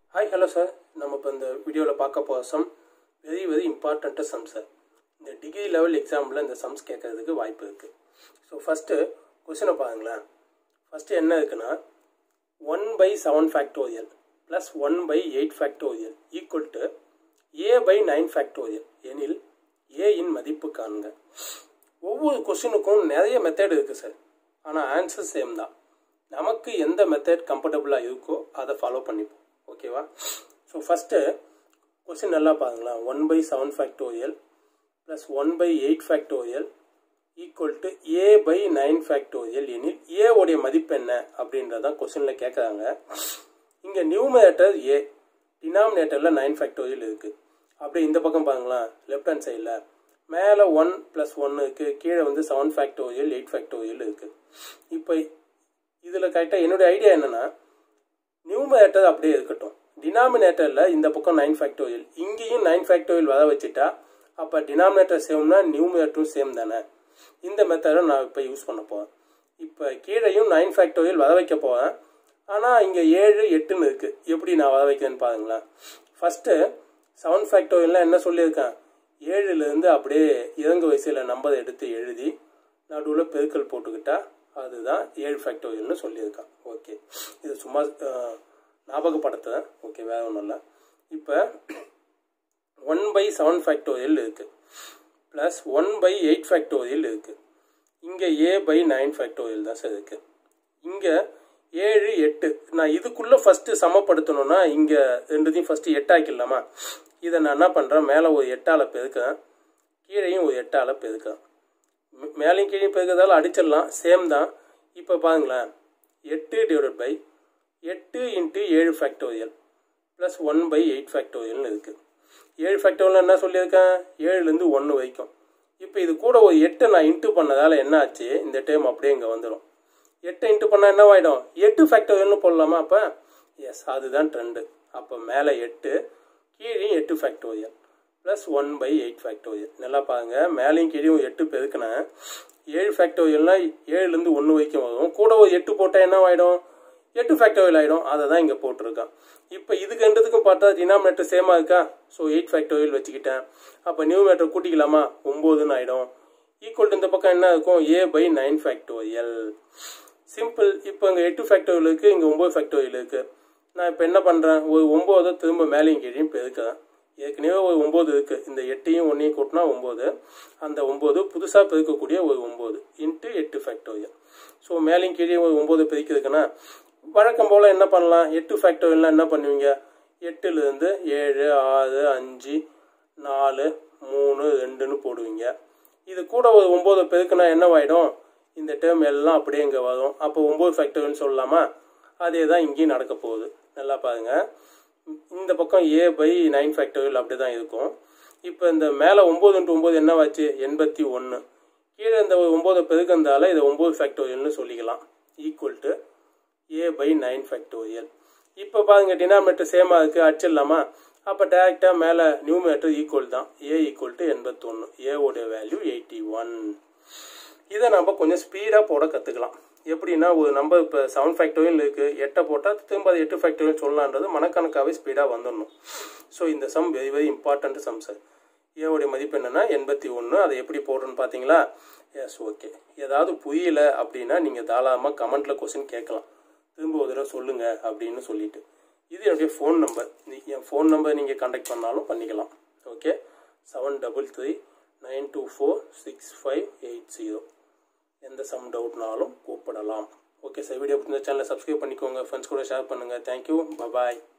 hi hello sir நம்ம இப்போ இந்த வீடியோவில் பார்க்க போகிற sum very very important sum sir இந்த டிகிரி லெவல் எக்ஸாமில் இந்த சம்ஸ் கேட்கறதுக்கு வாய்ப்பு இருக்குது ஸோ ஃபஸ்ட்டு கொஷினை பாருங்களேன் ஃபஸ்ட்டு என்ன இருக்குன்னா one by seven factorial plus one by eight factorial equal to A by nine factorial எனில் ஏயின் மதிப்பு காணுங்க ஒவ்வொரு கொஷினுக்கும் நிறைய மெத்தட் இருக்குது சார் ஆனால் ஆன்சர் சேம் தான் நமக்கு எந்த மெத்தட் கம்ஃபர்டபுளாக இருக்கோ அதை ஃபாலோ பண்ணிப்போம் ஓகேவா ஸோ ஃபஸ்ட்டு கொஸ்டின் நல்லா பாருங்களேன் one by seven factorial plus one by eight factorial equal to A by nine factorial எனில் ஏ உடைய மதிப்பு என்ன அப்படின்றதான் கொஸ்டினில் கேட்குறாங்க இங்கே நியூமரேட்டர் ஏ டினாமினேட்டரில் நைன் ஃபேக்டோரியல் இருக்குது அப்படியே இந்த பக்கம் பாருங்களேன் லெஃப்ட் ஹேண்ட் சைடில் மேலே ஒன் ப்ளஸ் ஒன்று இருக்குது கீழே வந்து செவன் ஃபேக்டோரியல் எயிட் ஃபேக்டோரியல் இருக்குது இப்போ இதில் கரெக்டாக என்னுடைய ஐடியா என்னென்னா நியூமரேட்டர் அப்படியே இருக்கட்டும் டினாமினேட்டரில் இந்த பக்கம் நைன் ஃபேக்டோரியல் இங்கேயும் நைன் ஃபேக்டோரியல் வர வச்சுட்டா அப்போ டினாமினேட்டர் சேம்னா நியூமரேட்டரும் சேம் தானே இந்த மெத்தடை நான் இப்போ யூஸ் பண்ண போகிறேன் இப்போ கீழேயும் நைன் ஃபேக்டோரியல் வர வைக்க போகிறேன் ஆனால் இங்கே ஏழு எட்டுன்னு இருக்குது எப்படி நான் வர வைக்கிறேன்னு பாருங்களேன் ஃபஸ்ட்டு செவன் ஃபேக்டோரியல்லாம் என்ன சொல்லியிருக்கேன் ஏழுலேருந்து அப்படியே இறங்கு வயசில் நம்பர் எடுத்து எழுதி நடுவில் பெருக்கல் போட்டுக்கிட்டா அதுதான் ஏழு ஃபேக்டோரியல்னு சொல்லியிருக்கான் ஓகே இது சும்மா ஞாபகப்படுத்துகிறேன் ஓகே வேற ஒன்றும் இல்லை இப்போ ஒன் பை செவன் ஃபேக்டோரியல் இருக்குது plus one by eight factorial இருக்குது இங்கே ஏ பை நைன் ஃபேக்டோரியல் தான் சார் இருக்குது இங்கே ஏழு எட்டு நான் இதுக்குள்ளே ஃபஸ்ட்டு சமப்படுத்தணும்னா இங்கே ரெண்டுத்தையும் ஃபஸ்ட்டு எட்டாக்கிடலாமா இதை நான் என்ன பண்ணுறேன் மேலே ஒரு எட்டால் பெருக்கிறேன் கீழேயும் ஒரு எட்டால் பெருக்கிறேன் மேலேயும் கீழே பெருக்கிறதால அடிச்சிடலாம் சேம் தான் இப்போ பாருங்களேன் எட்டு டிவைடட் பை எட்டு இன்ட்டு ஏழு factorial plus one by eight ஃபேக்டோரியல்னு இருக்குது ஏழு ஃபேக்டோரியல் என்ன சொல்லியிருக்கேன் ஏழுலேருந்து ஒன்று வரைக்கும் இப்போ இது கூட ஒரு எட்டை நான் இன்ட்டு பண்ணதால் என்ன ஆச்சு இந்த டைம் அப்படியே இங்கே வந்துடும் எட்டை இன்ட்டு பண்ணால் என்ன ஆகிடும் எட்டு ஃபேக்டோரியல்னு போடலாமா அப்போ எஸ் அதுதான் ட்ரெண்டு அப்போ மேலே எட்டு கீழே எட்டு factorial plus one by eight factorial நல்லா பாருங்கள் மேலேயும் கீழேயும் எட்டு பெருக்கினேன் ஏழு ஃபேக்டோரியல்னா ஏழுலேருந்து ஒன்று வரைக்கும் வரும் கூட ஒரு எட்டு போட்டால் என்ன ஆகிடும் எட்டு ஃபேக்டோரியல் ஆகிடும் அதை தான் இங்கே போட்டிருக்கான் இப்போ இதுக்கு ரெண்டுத்துக்கும் பார்த்தா டினாமினேட்டர் சேமாக இருக்கா ஸோ எயிட் ஃபேக்டோரியல் வச்சுக்கிட்டேன் அப்போ நியூமேட்டர் கூட்டிக்கலாமா ஒம்போதுன்னு ஆகிடும் ஈக்குவல் இந்த பக்கம் என்ன இருக்கும் A by nine factorial simple இப்போ இங்கே எட்டு ஃபேக்டோரியல் இருக்குது இங்கே ஒம்பது ஃபேக்டோரியல் இருக்குது நான் இப்போ என்ன பண்ணுறேன் ஒரு ஒம்போதை திரும்ப மேலேயும் கீழேயும் பெருக்கிறேன் ஏற்கனவே ஒரு ஒம்பது இருக்குது இந்த எட்டையும் ஒன்றையும் கூட்டினா ஒம்பது அந்த ஒம்பது புதுசாக பெருக்கக்கூடிய ஒரு ஒம்பது இன்ட்டு எட்டு ஃபேக்டோரியல் ஸோ மேலேயும் கீழே ஒரு ஒம்பது பெருக்கிறதுக்குன்னா வழக்கம் போல் என்ன பண்ணலாம் எட்டு ஃபேக்டோரியல்னால் என்ன பண்ணுவீங்க எட்டுலேருந்து ஏழு ஆறு அஞ்சு நாலு மூணு ரெண்டுன்னு போடுவீங்க இது கூட ஒரு ஒம்பது பெருக்குனா என்னவாயிடும் இந்த டேர்ம் எல்லாம் அப்படியே இங்கே வரும் அப்போ ஒம்பது ஃபேக்டோரியல்னு சொல்லலாமா அதே தான் இங்கேயும் நடக்க போகுது நல்லா பாருங்கள் இந்த பக்கம் ஏ பை நைன் ஃபேக்டோரியல் அப்படி தான் இருக்கும் இப்போ இந்த மேலே ஒம்பது இன்ட்டு ஒம்பது என்னவாச்சு எண்பத்தி ஒன்று கீழே இந்த ஒம்பது பெருக்கந்தால இதை ஒம்பது ஃபேக்டோரியல்னு சொல்லிக்கலாம் equal to A by nine factorial இப்போ பாருங்க டினாமினேட்டர் சேமாக இருக்குது அடிச்சிடலாமா அப்போ டேரெக்டாக மேலே நியூமேட்டர் ஈக்குவல் தான் ஏ ஈக்குவல் டு எண்பத்தொன்று ஏவோடைய வேல்யூ எயிட்டி ஒன் இதை நம்ம கொஞ்சம் ஸ்பீடாக போட கற்றுக்கலாம் எப்படின்னா ஒரு நம்பர் இப்போ செவன் ஃபேக்டோரியல் இருக்குது எட்டை போட்டால் திரும்ப அது எட்டு ஃபேக்டோரியல் சொல்லலான்றது மனக்கணக்காகவே ஸ்பீடாக வந்துடணும் ஸோ இந்த sum very very important sum sir ஏவுடைய மதிப்பு என்னென்னா எண்பத்தி ஒன்று அதை எப்படி போடுறோன்னு பார்த்தீங்களா எஸ் ஓகே ஏதாவது புரியல அப்படின்னா நீங்கள் தாராளமாக கமெண்ட்டில் கொஸ்டின் கேட்கலாம் திரும்ப ஒரு தடவை சொல்லுங்கள் அப்படின்னு சொல்லிட்டு இது என்னுடைய ஃபோன் நம்பர் என் ஃபோன் நம்பர் நீங்கள் கான்டாக்ட் பண்ணாலும் பண்ணிக்கலாம் okay seven double three nine two four six five eight zero எந்த சம் டவுட்னாலும் கூப்பிடலாம் ஓகே சார் வீடியோ பிடிச்ச சேனலை சப்ஸ்கிரைப் பண்ணிக்கோங்க ஃப்ரெண்ட்ஸ் கூட ஷேர் பண்ணுங்கள் தேங்க்யூ பபாய்